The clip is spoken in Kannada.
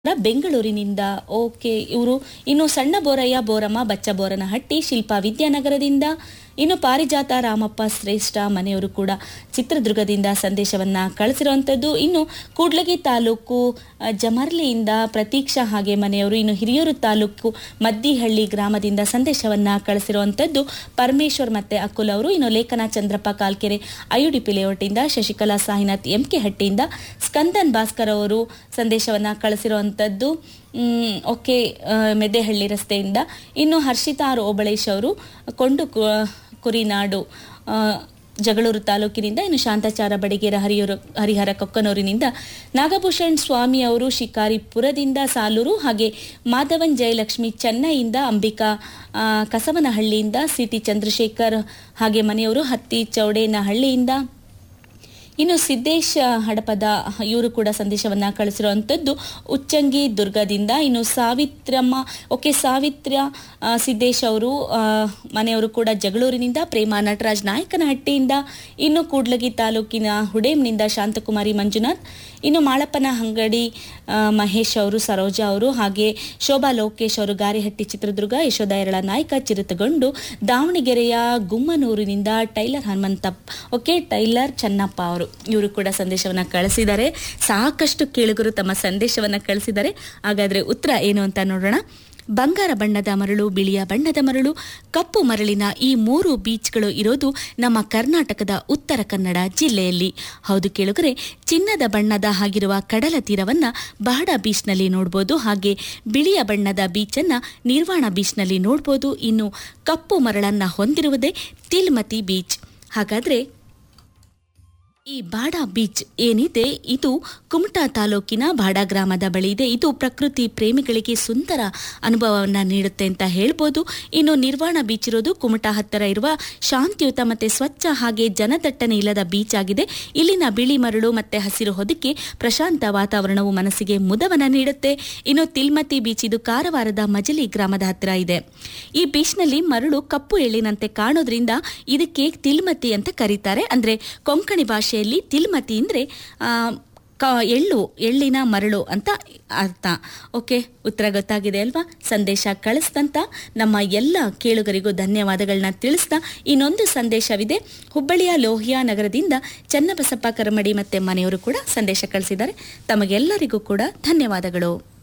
ಬೆಂಗಳೂರಿನಿಂದ ಓಕೆ ಇವರು ಇನ್ನು ಸಣ್ಣ ಬೋರಯ್ಯ ಬೋರಮ್ಮ ಬಚ್ಚ ಬೋರನಹಟ್ಟಿ ಶಿಲ್ಪಾ ವಿದ್ಯಾನಗರದಿಂದ ಇನ್ನು ಪಾರಿಜಾತ ರಾಮಪ್ಪ ಶ್ರೇಷ್ಠ ಮನೆಯವರು ಕೂಡ ಚಿತ್ರದುರ್ಗದಿಂದ ಸಂದೇಶವನ್ನ ಕಳಿಸಿರುವಂಥದ್ದು ಇನ್ನು ಕೂಡ್ಲಗಿ ತಾಲೂಕು ಅ, ಜಮರ್ಲಿಯಿಂದ ಪ್ರತೀಕ್ಷಾ ಹಾಗೆ ಮನೆಯವರು ಇನ್ನು ಹಿರಿಯೂರು ತಾಲೂಕು ಮದ್ದಿಹಳ್ಳಿ ಗ್ರಾಮದಿಂದ ಸಂದೇಶವನ್ನ ಕಳಿಸಿರುವಂಥದ್ದು ಪರಮೇಶ್ವರ್ ಮತ್ತೆ ಅಕುಲ್ ಅವರು ಇನ್ನು ಲೇಖನ ಚಂದ್ರಪ್ಪ ಕಾಲ್ಕೆರೆ ಐಯುಡಿಪಿ ಲೇಔಟಿಂದ ಶಶಿಕಲಾ ಸಾಯಿನಾಥ್ ಎಂ ಕೆ ಹಟ್ಟಿಯಿಂದ ಸ್ಕಂದನ್ ಭಾಸ್ಕರ್ ಅವರು ಸಂದೇಶವನ್ನ ಕಳಿಸಿರುವಂಥದ್ದು ಮ್, ಓಕೆ ಆ, ಮೆದ್ದೆಹಳ್ಳಿ ರಸ್ತೆಯಿಂದ ಇನ್ನು ಹರ್ಷಿತಾ ಆರ್ ಓಬಳೇಶ್ ಅವರು ಕೊಂಡು ಕು- ಕುರಿನಾಡು ಆ, ಜಗಳೂರು ತಾಲೂಕಿನಿಂದ ಇನ್ನು ಶಾಂತಾಚಾರ ಬಡಿಗೇರ ಹರಿಯೂರು ಹರಿಹರ ಕೊಕ್ಕನೂರಿನಿಂದ ನಾಗಭೂಷಣ್ ಸ್ವಾಮಿ ಅವರು ಶಿಕಾರಿಪುರದಿಂದ ಸಾಲೂರು ಹಾಗೆ ಮಾಧವನ್ ಜಯಲಕ್ಷ್ಮಿ ಚೆನ್ನೈಯಿಂದ ಅಂಬಿಕಾ ಆ, ಕಸವನಹಳ್ಳಿಯಿಂದ ಸಿಟಿ ಚಂದ್ರಶೇಖರ್ ಹಾಗೆ ಮನೆಯವರು ಹತ್ತಿ ಚೌಡೇನಹಳ್ಳಿಯಿಂದ ಇನ್ನು ಸಿದ್ದೇಶ್ ಹಡಪದ ಇವರು ಕೂಡ ಸಂದೇಶವನ್ನ ಕಳಿಸಿರುವಂಥದ್ದು ಉಚ್ಚಂಗಿ ದುರ್ಗದಿಂದ ಇನ್ನು ಸಾವಿತ್ರಮ್ಮ ಓಕೆ ಸಾವಿತ್ರ ಆ, ಸಿದ್ದೇಶ್ ಅವರು ಆ, ಮನೆಯವರು ಕೂಡ ಜಗಳೂರಿನಿಂದ ಪ್ರೇಮ ನಟರಾಜ್ ನಾಯಕನಹಟ್ಟಿಯಿಂದ ಇನ್ನು ಕೂಡ್ಲಗಿ ತಾಲೂಕಿನ ಹುಡೇಮ್ನಿಂದ ಶಾಂತಕುಮಾರಿ ಮಂಜುನಾಥ್ ಇನ್ನು ಮಾಳಪ್ಪನ ಅಂಗಡಿ ಆ, ಮಹೇಶ್ ಅವರು ಸರೋಜಾ ಅವರು ಹಾಗೆ ಶೋಭಾ ಲೋಕೇಶ್ ಅವರು ಗಾರಿಹಟ್ಟಿ ಚಿತ್ರದುರ್ಗ ಯಶೋಧ ಎರಳ ನಾಯಕ ಚಿರುತಗೊಂಡು ದಾವಣಗೆರೆಯ ಗುಮ್ಮನೂರಿನಿಂದ tailor Hanumanthappa okay tailor Channappa ಅವರು ಇವರು ಕೂಡ ಸಂದೇಶವನ್ನ ಕಳಿಸಿದ್ದಾರೆ ಸಾಕಷ್ಟು ಕೇಳುಗರು ತಮ್ಮ ಸಂದೇಶವನ್ನ ಕಳಿಸಿದ್ದಾರೆ ಹಾಗಾದ್ರೆ ಉತ್ತರ ಏನು ಅಂತ ನೋಡೋಣ ಬಂಗಾರ ಬಣ್ಣದ ಮರಳು ಬಿಳಿಯ ಬಣ್ಣದ ಮರಳು ಕಪ್ಪು ಮರಳಿನ ಈ ಮೂರು ಬೀಚ್ಗಳು ಇರೋದು ನಮ್ಮ ಕರ್ನಾಟಕದ ಉತ್ತರ ಕನ್ನಡ ಜಿಲ್ಲೆಯಲ್ಲಿ ಹೌದು ಕೇಳುಗರೆ ಚಿನ್ನದ ಬಣ್ಣದ ಆಗಿರುವ ಕಡಲ ತೀರವನ್ನ ಬಹಡ ಬೀಚ್ನಲ್ಲಿ ನೋಡ್ಬೋದು ಹಾಗೆ ಬಿಳಿಯ ಬಣ್ಣದ ಬೀಚನ್ನ ನಿರ್ವಾಣ ಬೀಚ್ನಲ್ಲಿ ನೋಡ್ಬೋದು ಇನ್ನು ಕಪ್ಪು ಮರಳನ್ನ ಹೊಂದಿರುವುದೇ ತಿಲ್ಮತಿ ಬೀಚ್ ಹಾಗಾದ್ರೆ ಈ ಬಾಡಾ ಬೀಚ್ ಏನಿದೆ ಇದು ಕುಮಟಾ ತಾಲೂಕಿನ ಬಾಡಾ ಗ್ರಾಮದ ಬಳಿ ಇದೆ ಇದು ಪ್ರಕೃತಿ ಪ್ರೇಮಿಗಳಿಗೆ ಸುಂದರ ಅನುಭವವನ್ನ ನೀಡುತ್ತೆ ಅಂತ ಹೇಳ್ಬೋದು ಇನ್ನು ನಿರ್ವಾಣ ಬೀಚ್ ಇರೋದು ಕುಮಟಾ ಹತ್ತಿರ ಇರುವ ಶಾಂತಿಯುತ ಮತ್ತೆ ಸ್ವಚ್ಛ ಹಾಗೆ ಜನದಟ್ಟಣೆ ಇಲ್ಲದ ಬೀಚ್ ಆಗಿದೆ ಇಲ್ಲಿನ ಬಿಳಿ ಮರಳು ಮತ್ತೆ ಹಸಿರು ಹೊದಿಕೆ ಪ್ರಶಾಂತ ವಾತಾವರಣವು ಮನಸ್ಸಿಗೆ ಮುದವನ್ನ ನೀಡುತ್ತೆ ಇನ್ನು ತಿಲ್ಮತಿ ಬೀಚ್ ಇದು ಕಾರವಾರದ ಮಜಲಿ ಗ್ರಾಮದ ಹತ್ತಿರ ಇದೆ ಈ ಬೀಚ್ನಲ್ಲಿ ಮರಳು ಕಪ್ಪು ಎಳ್ಳಿನಂತೆ ಕಾಣೋದ್ರಿಂದ ಇದಕ್ಕೆ ತಿಲ್ಮತಿ ಅಂತ ಕರೀತಾರೆ ಅಂದ್ರೆ ಕೊಂಕಣಿ ಭಾಷೆಯಲ್ಲಿ ತಿಲ್ಮತಿ ಅಂದ್ರೆ ಆ, ಕ- ಎಳ್ಳು ಎಳ್ಳಿನ ಮರಳು ಅಂತ ಅರ್ಥ ಓಕೆ ಉತ್ತರ ಗೊತ್ತಾಗಿದೆ ಅಲ್ವಾ ಸಂದೇಶ ಕಳಿಸ್ದಂತ ನಮ್ಮ ಎಲ್ಲ ಕೇಳುಗರಿಗೂ ಧನ್ಯವಾದಗಳನ್ನ ತಿಳಿಸ್ತಾ ಇನ್ನೊಂದು ಸಂದೇಶವಿದೆ ಹುಬ್ಬಳ್ಳಿಯ ಲೋಹಿಯಾ ನಗರದಿಂದ ಚನ್ನಬಸಪ್ಪ ಕರಮಡಿ ಮತ್ತೆ ಮನೆಯವರು ಕೂಡ ಸಂದೇಶ ಕಳಿಸಿದ್ದಾರೆ ತಮಗೆಲ್ಲರಿಗೂ ಕೂಡ ಧನ್ಯವಾದಗಳು